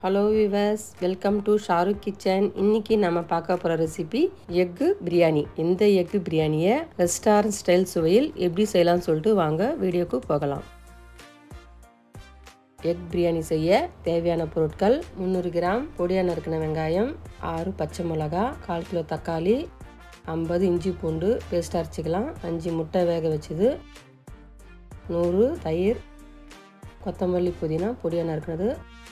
hello viewers welcome to Shahrukh kitchen இன்னைக்கு நம்ம பார்க்க போகிற ரெசிபி எக்கு பிரியாணி இந்த எக்கு பிரியாணியை ரெஸ்டாரண்ட் ஸ்டைல் சுவையில் எப்படி செய்யலாம்னு சொல்லிட்டு வாங்க வீடியோக்கு போகலாம் எக் பிரியாணி செய்ய தேவையான பொருட்கள் முந்நூறு கிராம் பொடியாக நறுக்கின வெங்காயம் ஆறு பச்சை மிளகா கால் கிலோ தக்காளி ஐம்பது இஞ்சி பூண்டு பேஸ்ட் அரைச்சிக்கலாம் அஞ்சு முட்டை வேக வச்சது நூறு தயிர் கொத்தமல்லி புதினா பொடியாக நறுக்கினது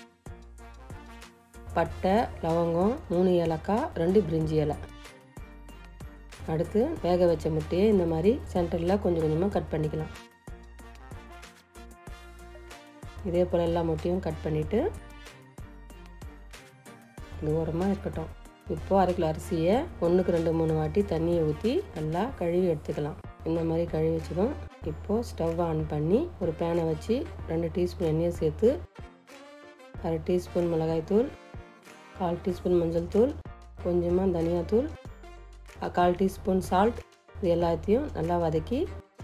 பட்டை லவங்கம் மூணு ஏலக்காய் ரெண்டு பிரிஞ்சி இலை அடுத்து வேக வச்ச முட்டையை இந்த மாதிரி சென்டரில் கொஞ்சம் கொஞ்சமாக கட் பண்ணிக்கலாம் இதே போல் எல்லா முட்டையும் கட் பண்ணிவிட்டு இது ஓரமாக இருக்கட்டும் இப்போது அரை கிலோ அரிசியை ஒன்றுக்கு ரெண்டு மூணு வாட்டி தண்ணியை ஊற்றி நல்லா கழுவி எடுத்துக்கலாம் இந்த மாதிரி கழுவி வச்சதும் இப்போது ஸ்டவ் ஆன் பண்ணி ஒரு பேனை வச்சு ரெண்டு டீஸ்பூன் எண்ணெயை சேர்த்து அரை டீஸ்பூன் மிளகாய்த்தூள் கால் டீஸ்பூன் மஞ்சள் தூள் கொஞ்சமாக தனியாத்தூள் கால் டீஸ்பூன் சால்ட் இது எல்லாத்தையும் நல்லா வதக்கி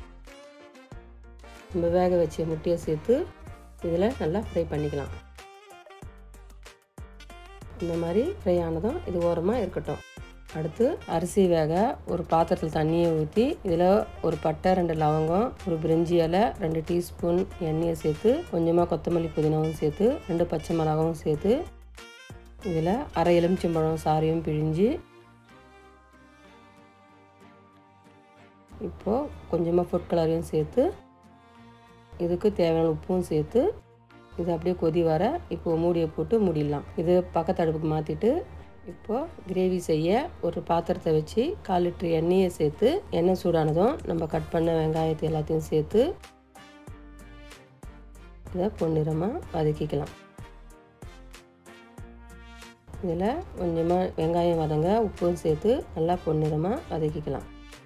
நம்ம வேக வச்ச முட்டையை சேர்த்து இதில் நல்லா ஃப்ரை பண்ணிக்கலாம் இந்த மாதிரி ஃப்ரை ஆனதும் இது ஓரமாக இருக்கட்டும் அடுத்து அரிசி வேக ஒரு பாத்திரத்தில் தண்ணியை ஊற்றி இதில் ஒரு பட்டை ரெண்டு லவங்கம் ஒரு பிரிஞ்சி இலை ரெண்டு டீஸ்பூன் எண்ணெயை சேர்த்து கொஞ்சமாக கொத்தமல்லி புதினாவும் சேர்த்து ரெண்டு பச்சை மிளகாவும் சேர்த்து இதில் அரை எலுமிச்சம்பழம் சாரியும் பிழிஞ்சு இப்போது கொஞ்சமாக ஃபுட் கலரையும் சேர்த்து இதுக்கு தேவையான உப்பும் சேர்த்து இது அப்படியே கொதி வர இப்போ மூடியை போட்டு மூடிடலாம் இது பக்கத்து அடுப்புக்கு மாற்றிட்டு இப்போது கிரேவி செய்ய ஒரு பாத்திரத்தை வச்சு கால் லிட்டர் எண்ணெயை சேர்த்து எண்ணெய் சூடானதும் நம்ம கட் பண்ண வெங்காயத்தை எல்லாத்தையும் சேர்த்து இதை பொன்னிறமாக வதக்கிக்கலாம் இதில் கொஞ்சமாக வெங்காயம் வதங்க உப்பும் சேர்த்து நல்லா பொன்னிறமாக வதக்கிக்கலாம்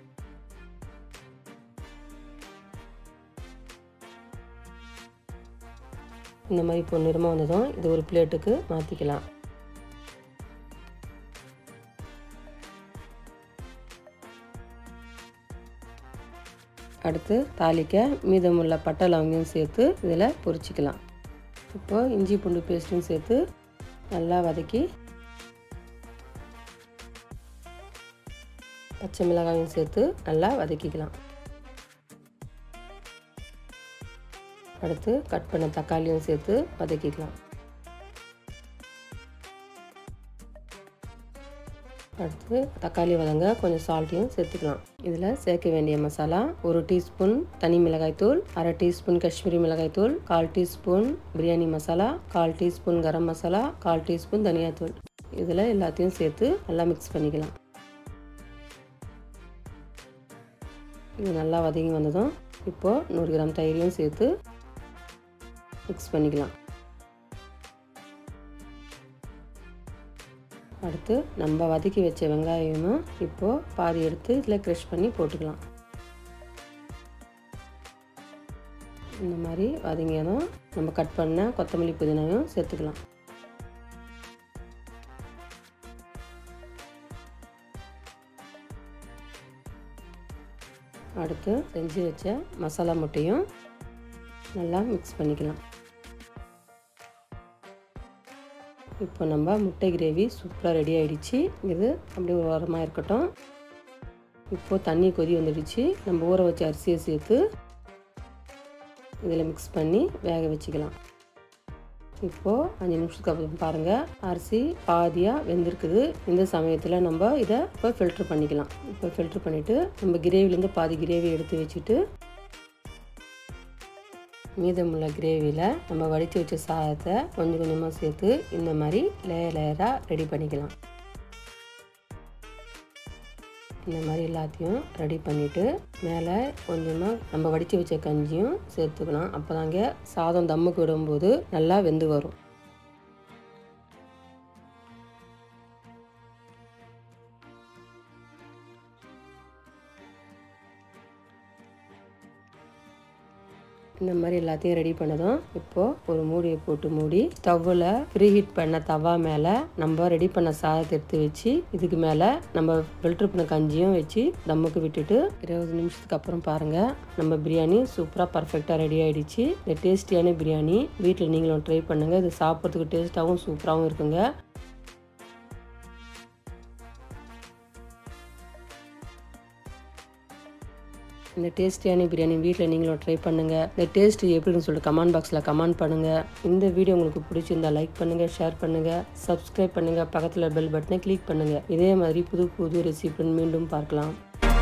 இந்த மாதிரி பொன்னிறமாக வந்ததும் இது ஒரு பிளேட்டுக்கு மாற்றிக்கலாம் அடுத்து தாளிக்க மீதமுள்ள பட்டை லவங்கையும் சேர்த்து இதில் பொரிச்சிக்கலாம் இப்போது இஞ்சி பூண்டு பேஸ்ட்டும் சேர்த்து நல்லா வதக்கி பச்சை மிளகாயும் சேர்த்து நல்லா வதக்கிக்கலாம் அடுத்து கட் பண்ண தக்காளியும் சேர்த்து வதக்கிக்கலாம் அடுத்து தக்காளி வதங்க கொஞ்சம் சால்ட்டையும் சேர்த்துக்கலாம் இதில் சேர்க்க வேண்டிய மசாலா ஒரு டீஸ்பூன் தனி மிளகாய்த்தூள் அரை டீஸ்பூன் காஷ்மீரி மிளகாய்த்தூள் கால் டீஸ்பூன் பிரியாணி மசாலா கால் டீஸ்பூன் கரம் மசாலா கால் டீஸ்பூன் தனியாத்தூள் இதில் எல்லாத்தையும் சேர்த்து நல்லா மிக்ஸ் பண்ணிக்கலாம் இது நல்லா வதங்கி வந்ததும் இப்போது நூறு கிராம் தயிரையும் சேர்த்து மிக்ஸ் பண்ணிக்கலாம் அடுத்து நம்ம வதக்கி வச்ச வெங்காயமும் இப்போது பாதி எடுத்து இதில் க்ரஷ் பண்ணி போட்டுக்கலாம் இந்த மாதிரி வதங்கியதும் நம்ம கட் பண்ண கொத்தமல்லி புதினாவையும் சேர்த்துக்கலாம் அடுத்து செஞ்சு வச்ச மசாலா முட்டையும் நல்லா மிக்ஸ் பண்ணிக்கலாம் இப்போ நம்ம முட்டை கிரேவி சூப்பராக ரெடி ஆகிடுச்சு இது அப்படியே ஒரு வாரமாக இருக்கட்டும் இப்போது தண்ணி கொதி வந்துடுச்சு நம்ம ஊற வச்ச அரிசியை சேர்த்து இதில் மிக்ஸ் பண்ணி வேக வச்சுக்கலாம் இப்போது அஞ்சு நிமிஷத்துக்கு அப்புறம் பாருங்கள் அரிசி பாதியாக வெந்திருக்குது இந்த சமயத்தில் நம்ம இதை இப்போ ஃபில்ட்ரு பண்ணிக்கலாம் இப்போ ஃபில்ட்ரு பண்ணிவிட்டு நம்ம கிரேவிலேருந்து பாதி கிரேவி எடுத்து வச்சுட்டு மீதமுள்ள கிரேவியில் நம்ம வடித்து வச்ச சாதத்தை கொஞ்சம் கொஞ்சமாக சேர்த்து இந்த மாதிரி லேயர் லேயராக ரெடி பண்ணிக்கலாம் இந்த மாதிரி எல்லாத்தையும் ரெடி பண்ணிவிட்டு மேலே கொஞ்சமாக நம்ம வடித்து வச்ச கஞ்சியும் சேர்த்துக்கலாம் அப்போ தாங்க சாதம் தம்முக்கு விடும்போது நல்லா வெந்து வரும் இந்த மாதிரி எல்லாத்தையும் ரெடி பண்ணதும் இப்போது ஒரு மூடியை போட்டு மூடி ஸ்டவ்வில் ப்ரீ ஹீட் பண்ண தவா மேலே நம்ம ரெடி பண்ண சாதத்தை எடுத்து வச்சு இதுக்கு மேலே நம்ம ஃபில்டர் பண்ண கஞ்சியும் வச்சு தம்முக்கு விட்டுட்டு இருபது நிமிஷத்துக்கு அப்புறம் பாருங்கள் நம்ம பிரியாணி சூப்பராக பர்ஃபெக்டாக ரெடி ஆகிடுச்சு இந்த டேஸ்டியான பிரியாணி வீட்டில் நீங்களும் ட்ரை பண்ணுங்கள் இது சாப்பிட்றதுக்கு டேஸ்ட்டாகவும் சூப்பராகவும் இருக்குங்க இந்த டேஸ்டியான பிரியாணி வீட்டில் நீங்களும் ட்ரை பண்ணுங்கள் இந்த டேஸ்ட் எப்படின்னு சொல்லிட்டு கமெண்ட் பாக்ஸில் கமெண்ட் பண்ணுங்கள் இந்த வீடியோ உங்களுக்கு பிடிச்சிருந்தா லைக் பண்ணுங்கள் ஷேர் பண்ணுங்கள் சப்ஸ்கிரைப் பண்ணுங்கள் பக்கத்தில் பெல் பட்டனை கிளிக் பண்ணுங்கள் இதே மாதிரி புது புது ரெசிபின்னு மீண்டும் பார்க்கலாம்